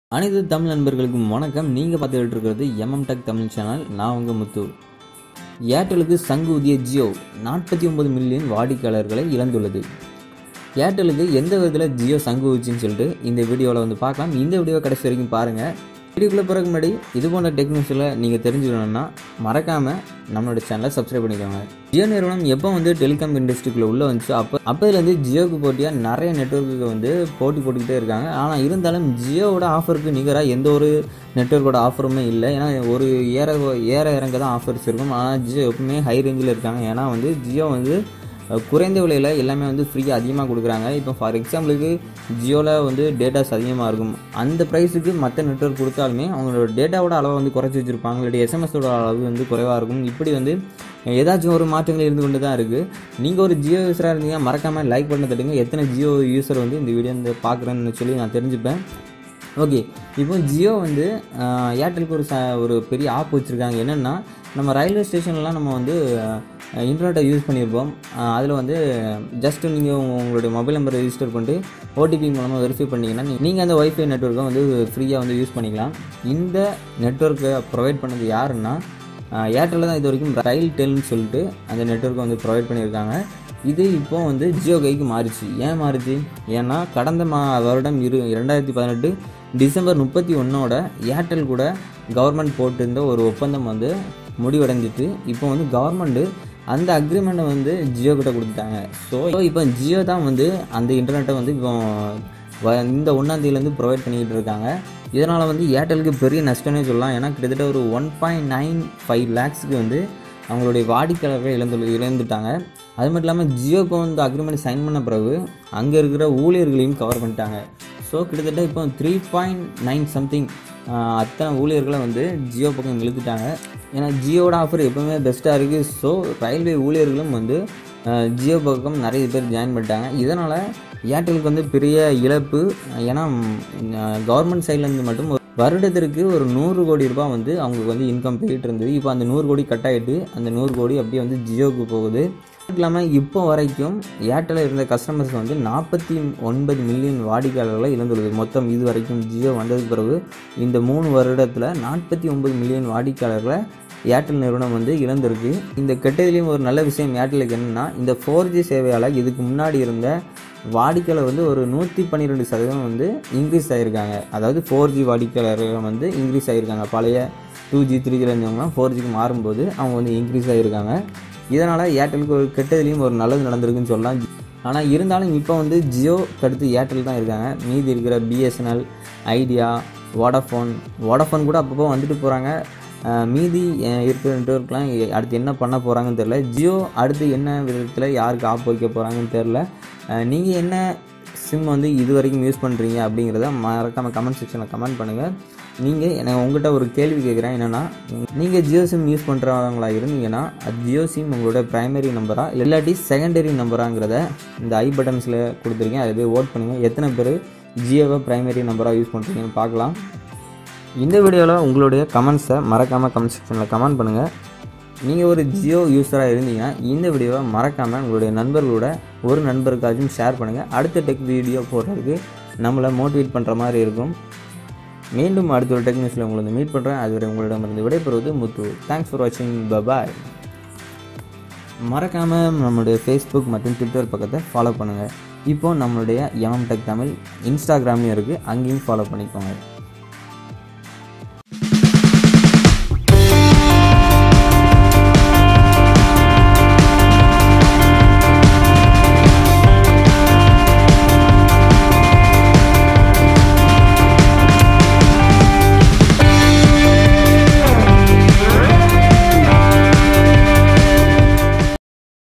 அனைத்து தமிழ் நண்பர்களுக்கும் வணக்கம் நீங்கள் பார்த்துக்கிட்டு இருக்கிறது எம்எம் டெக் தமிழ் சேனல் நான் உங்கள் முத்து ஏர்டெலுக்கு சங்கு ஊதிய ஜியோ நாற்பத்தி ஒன்பது மில்லியன் வாடிக்கையாளர்களை இழந்துள்ளது ஏர்டெலுக்கு எந்த விதத்தில் ஜியோ சங்கு ஊச்சின்னு சொல்லிட்டு இந்த வீடியோவில் வந்து பார்க்கலாம் இந்த வீடியோ கடைசி வரைக்கும் பாருங்கள் வீடியோக்குள்ளே போகிறதுக்கு முன்னாடி இது போன்ற டெக்னிக்ஸில் நீங்கள் தெரிஞ்சுக்கணும்னா மறக்காமல் நம்மளோட சேனலை சப்ஸ்கிரைப் பண்ணிக்கோங்க ஜியோ நிறுவனம் எப்போ வந்து டெலிகாம் இண்டஸ்ட்ரிக்குள்ளே உள்ளே வந்துச்சு அப்போ அப்போதுலேருந்து ஜியோக்கு போட்டியாக நிறைய நெட்ஒர்க்குக்கு வந்து போட்டி போட்டுக்கிட்டே இருக்காங்க ஆனால் இருந்தாலும் ஜியோவோட ஆஃபருக்கு நிகராக எந்த ஒரு நெட்ஒர்க்கோட ஆஃபருமே இல்லை ஏன்னா ஒரு ஏற ஏற இறங்க தான் ஆஃபர்ஸ் இருக்கும் ஆனால் ஜியோ எப்பவுமே ஹை ரேஞ்சில் இருக்காங்க ஏன்னா வந்து ஜியோ வந்து அஹ், குறைந்த விலையில் எல்லாமே வந்து ஃப்ரீயாக அதிகமாக கொடுக்குறாங்க இப்போ ஃபார் எக்ஸாம்பிளுக்கு ஜியோவில் வந்து டேட்டாஸ் அதிகமாக இருக்கும் அந்த ப்ரைஸுக்கு மற்ற நெட்ஒர்க் கொடுத்தாலுமே அவங்களோட டேட்டாவோட அளவை வந்து குறைச்சி வச்சுருப்பாங்க இல்லாட்டி எஸ்எம்எஸோட அளவு வந்து குறைவாக இருக்கும் இப்படி வந்து ஏதாச்சும் ஒரு மாற்றங்கள் இருந்து கொண்டு தான் இருக்குது நீங்கள் ஒரு ஜியோ யூஸராக இருந்தீங்கன்னா மறக்காமல் லைக் பண்ண தட்டுங்க எத்தனை ஜியோ யூஸர் வந்து இந்த வீடியோ வந்து பார்க்குறேன்னு சொல்லி நான் தெரிஞ்சுப்பேன் ஓகே இப்போ ஜியோ வந்து ஆஹ், ஏர்டெலுக்கு ஒரு ச ஒரு பெரிய ஆப் வச்சுருக்காங்க என்னென்னா நம்ம ரயில்வே ஸ்டேஷன்லாம் நம்ம வந்து இன்டர்நெட்டை யூஸ் பண்ணியிருப்போம் அதில் வந்து ஜஸ்ட்டு நீங்கள் உங்களுடைய மொபைல் நம்பரை ரெஜிஸ்டர் பண்ணிட்டு ஓடிபி மூலமாக வெரிஃபை பண்ணிங்கன்னா நீங்கள் அந்த ஒய்ஃபை நெட்ஒர்க்கை வந்து ஃப்ரீயாக வந்து யூஸ் பண்ணிக்கலாம் இந்த நெட்ஒர்க்கை ப்ரொவைட் பண்ணது யாருன்னா ஏர்டெல்லில் தான் இது வரைக்கும் ரயில் டெல்னு சொல்லிட்டு அந்த நெட்ஒர்க்கை வந்து ப்ரொவைட் பண்ணியிருக்காங்க இது இப்போ வந்து ஜியோ கைக்கு மாறிச்சு ஏன் மாறிச்சு ஏன்னா கடந்த மா வருடம் இரு ரெண்டாயிரத்தி பதினெட்டு டிசம்பர் முப்பத்தி ஒன்றோட ஏர்டெல் கூட கவர்மெண்ட் போட்டிருந்த ஒரு ஒப்பந்தம் வந்து முடிவடைஞ்சிட்டு இப்போ வந்து கவர்மெண்ட்டு அந்த அக்ரிமெண்ட்டை வந்து ஜியோ கிட்ட கொடுத்துட்டாங்க ஸோ இப்போ ஜியோ தான் வந்து அந்த இன்டர்நெட்டை வந்து இப்போ வ- இந்த ஒன்றாந்தேதியிலேருந்து ப்ரொவைட் பண்ணிக்கிட்டு இருக்காங்க இதனால் வந்து ஏர்டெலுக்கு பெரிய நஷ்டம்னே சொல்லலாம் ஏன்னா கிட்டத்தட்ட ஒரு ஒன் பாயிண்ட் நைன் ஃபைவ் லேக்ஸுக்கு வந்து அவங்களுடைய வாடிக்கையாளர்கள் இழந்து இழந்துட்டாங்க அது மட்டும் இல்லாமல் ஜியோக்கு வந்து அக்ரிமெண்ட் சைன் பண்ண பிறகு அங்கே இருக்கிற ஊழியர்களையும் கவர் பண்ணிட்டாங்க ஸோ கிட்டத்தட்ட இப்போ த்ரீ பாயிண்ட் நைன் சம்திங் அத்தனை ஊழியர்களை வந்து ஜியோ பக்கம் இழுத்துட்டாங்க ஏன்னா ஜியோட ஆஃபர் எப்பவுமே பெஸ்ட்டாக இருக்குது ஸோ ரயில்வே ஊழியர்களும் வந்து அஹ், ஜியோ பக்கம் நிறைய பேர் ஜாயின் பண்ணிட்டாங்க இதனால் ஏர்டெலுக்கு வந்து பெரிய இழப்பு ஏன்னா கவர்மெண்ட் சைட்லேருந்து மட்டும் ஒரு வருடத்திற்கு ஒரு நூறு கோடி ரூபாய் வந்து அவங்களுக்கு வந்து இன்கம் போயிட்டு இருந்தது இப்போ அந்த நூறு கோடி கட் ஆகிட்டு அந்த நூறு கோடி அப்படியே வந்து ஜியோவுக்கு போகுது அதுவும் இல்லாமல் இப்போ வரைக்கும் ஏர்டெல்லில் இருந்த கஸ்டமர்ஸ் வந்து நாற்பத்தி ஒன்பது மில்லியன் வாடிக்கையாளர்களை இழந்துள்ளது மொத்தம் இது வரைக்கும் ஜியோ வந்ததுக்கு பிறகு இந்த மூணு வருடத்தில் நாற்பத்தி ஒன்பது மில்லியன் வாடிக்கையாளர்களை ஏர்டெல் நிறுவனம் வந்து இழந்திருக்கு இந்த கெட்டதுலேயும் ஒரு நல்ல விஷயம் ஏர்டெலுக்கு என்னென்னா இந்த ஃபோர் ஜி சேவையால் இதுக்கு முன்னாடி இருந்த வாடிக்கையாளர் வந்து ஒரு நூற்றி பன்னிரெண்டு சதவீதம் வந்து இன்க்ரீஸ் ஆகிருக்காங்க அதாவது ஃபோர் ஜி வாடிக்கையாளர்கள் வந்து இன்க்ரீஸ் ஆகிருக்காங்க பழைய டூ ஜி த்ரீ ஜியில் இருந்தவங்களாம் ஃபோர் ஜிக்கு மாறும்போது அவங்க வந்து இன்க்ரீஸ் ஆகிருக்காங்க இதனால் ஏர்டெலுக்கு ஒரு கெட்டதுலேயும் ஒரு நல்லது நடந்திருக்குன்னு சொல்லலாம் ஆனால் இருந்தாலும் இப்போ வந்து ஜியோ அடுத்து ஏர்டெல் தான் இருக்காங்க மீதி இருக்கிற பிஎஸ்என்எல் ஐடியா வோடாஃபோன் வோடாஃபோன் கூட அப்பப்போ வந்துட்டு போகிறாங்க மீதி அஹ், இருக்கிற நெட்ஒர்க்லாம் அடுத்து என்ன பண்ண போகிறாங்கன்னு தெரில ஜியோ அடுத்து என்ன விதத்தில் யாருக்கு ஆப் வைக்க போகிறாங்கன்னு தெரில நீங்கள் என்ன சிம் வந்து இது வரைக்கும் யூஸ் பண்ணுறீங்க அப்படிங்கிறத மறக்காமல் கமெண்ட் செக்ஷனில் கமெண்ட் பண்ணுங்கள் நீங்கள் எனக்கு உங்கள்கிட்ட ஒரு கேள்வி கேட்குறேன் என்னென்னா நீங்கள் ஜியோ சிம் யூஸ் பண்ணுறவங்களா இருந்தீங்கன்னா அது ஜியோ சிம் உங்களோட ப்ரைமரி நம்பரா இல்லாட்டி செகண்டரி நம்பராங்கிறத இந்த ஐ பட்டன்ஸில் கொடுத்துருக்கேன் அதை போய் ஓட் பண்ணுங்கள் எத்தனை பேர் ஜியோவை ப்ரைமரி நம்பராக யூஸ் பண்ணுறீங்கன்னு பார்க்கலாம் இந்த வீடியோவில் உங்களுடைய கமெண்ட்ஸை மறக்காமல் கமெண்ட் செக்ஷனில் கமெண்ட் பண்ணுங்கள் நீங்கள் ஒரு ஜியோ யூஸராக இருந்தீங்கன்னா இந்த வீடியோவை மறக்காமல் உங்களுடைய நண்பர்களோட ஒரு நண்பருக்காச்சும் ஷேர் பண்ணுங்கள் அடுத்த டெக் வீடியோ போடுறதுக்கு நம்மளை மோட்டிவேட் பண்ணுற மாதிரி இருக்கும் மீண்டும் அடுத்த ஒரு டெக் நியூஸில் உங்களை வந்து மீட் பண்ணுறேன் அதுவரை உங்களிடமிருந்து விடைபெறுவது முத்து தேங்க்ஸ் ஃபார் வாட்சிங் பபாய் மறக்காமல் நம்மளுடைய ஃபேஸ்புக் மற்றும் ட்விட்டர் பக்கத்தை ஃபாலோ பண்ணுங்கள் இப்போ நம்மளுடைய எம்எம் டெக் தமிழ் இன்ஸ்டாகிராம்லேயும் இருக்குது அங்கேயும் ஃபாலோ பண்ணிக்கோங்க